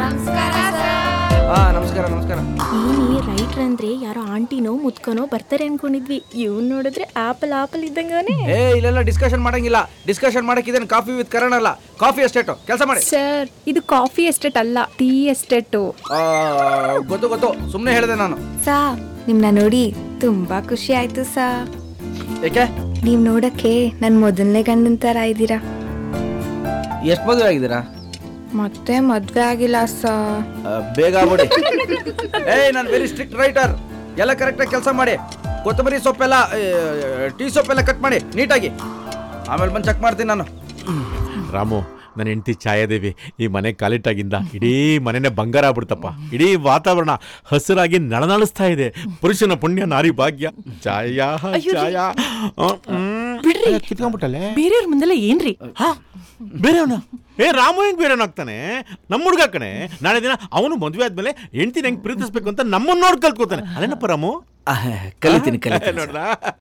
ಹಾ ನಮಸ್ಕಾರ ನಮಸ್ಕಾರ ನೀನಿ ರೈಟ್ರ್ ಅಂದ್ರೆ ಯಾರೋ ಆಂಟಿನೋ ಮುತ್ಕನೋ ಬರ್ತಾರೆ ಅನ್ಕೊಂಡಿದ್ವಿ ಇವ್ನ್ ನೋಡಿದ್ರೆ ಆಪಲ್ ಆಪಲ್ ಇದ್ದಂಗವನೇ ಏ ಇಲ್ಲೆಲ್ಲ ಡಿಸ್ಕಷನ್ ಮಾಡಂಗಿಲ್ಲ ಡಿಸ್ಕಷನ್ ಮಾಡಕ್ ಇದೇನು ಕಾಫಿ ವಿತ್ ಕರಣ್ ಅಲ್ಲ ಕಾಫಿ ಎಸ್ಟೇಟು ಕೆಲಸ ಮಾಡಿ ಸರ್ ಇದು ಕಾಫಿ ಎಸ್ಟೇಟ್ ಅಲ್ಲ ಟೀ ಎಸ್ಟೇಟು ಆ, ಗೊತ್ತು ಗೊತ್ತು ಸುಮ್ಮನೆ ಹೇಳಿದೆ ನಾನು ಸಾ ನಿಮ್ನ ನೋಡಿ ತುಂಬಾ ಖುಷಿ ಆಯ್ತು ಸಾ ಏಕೆ ನೀವ್ ನೋಡಕ್ಕೆ ನನ್ ಮೊದಲನೇ ಗಂಡನ್ ತರ ಇದ್ದೀರಾ ಎಷ್ಟು ಮದುವೆ ಆಗಿದ್ದೀರಾ ಮತ್ತೆ ಮದ್ವೆ ಆಗಿಲ್ಲ ಸಾ ಆ, ಬೇಗ ಆಗ್ಬಿಡಿ ಏಯ್ ನಾನು ವೆರಿ ಸ್ಟ್ರಿಕ್ಟ್ ರೈಟರ್ ಎಲ್ಲ ಕರೆಕ್ಟಾಗಿ ಕೆಲಸ ಮಾಡಿ ಕೊತ್ತಂಬರಿ ಸೊಪ್ಪೆಲ್ಲ ಟೀ ಸೊಪ್ಪೆಲ್ಲ ಕಟ್ ಮಾಡಿ ನೀಟಾಗಿ ಆಮೇಲೆ ಬಂದು ಚೆಕ್ ಮಾಡ್ತೀನಿ ನಾನು ರಾಮು ನನ್ನ ಹೆಂಡತಿ ಛಾಯಾದೇವಿ ಈ ಮನೆ ಕಾಲಿಟ್ಟಾಗಿಂದ ಇಡೀ ಮನೆನೇ ಬಂಗಾರ ಆಗ್ಬಿಡ್ತಪ್ಪ ಇಡೀ ವಾತಾವರಣ ಹಸಿರಾಗಿ ನಳನಳಿಸ್ತಾ ಇದೆ ಪುರುಷನ ಪುಣ್ಯ ನಾರಿ ಭಾಗ್ಯ ಛಾಯಾ ಛಾಯಾ ಬಿಡ್ರಿ ಕಿತ್ಕೊಂಡ್ಬಿಟ್ಟಲೆ ಬೇರೆಯವ್ರ ಮುಂದೆಲ್ಲ ಏನ್ರಿ ಬೇರೆಯವನ ಏ ರಾಮು ಹೆಂಗ್ ಬೇರೆಯವನಾಗ್ತಾನೆ ನಮ್ಮ ಹುಡುಗ ಕಣೆ ನಾಳೆ ದಿನ ಅವನು ಮದುವೆ ಆದ್ಮೇಲೆ ಹೆಂಡತಿನ ಹೆಂಗ್ ಪ್ರೀತಿಸ್ಬೇಕು ಅಂತ ನಮ್ಮನ್ನ ನೋಡಿ ಕಲ್ತ್ಕೋತಾನೆ ಅಲ್ಲೇನಪ್ಪ ರಾಮು ಕಲಿತೀನಿ ಕಲಿತೀನಿ ನೋಡ್ರಾ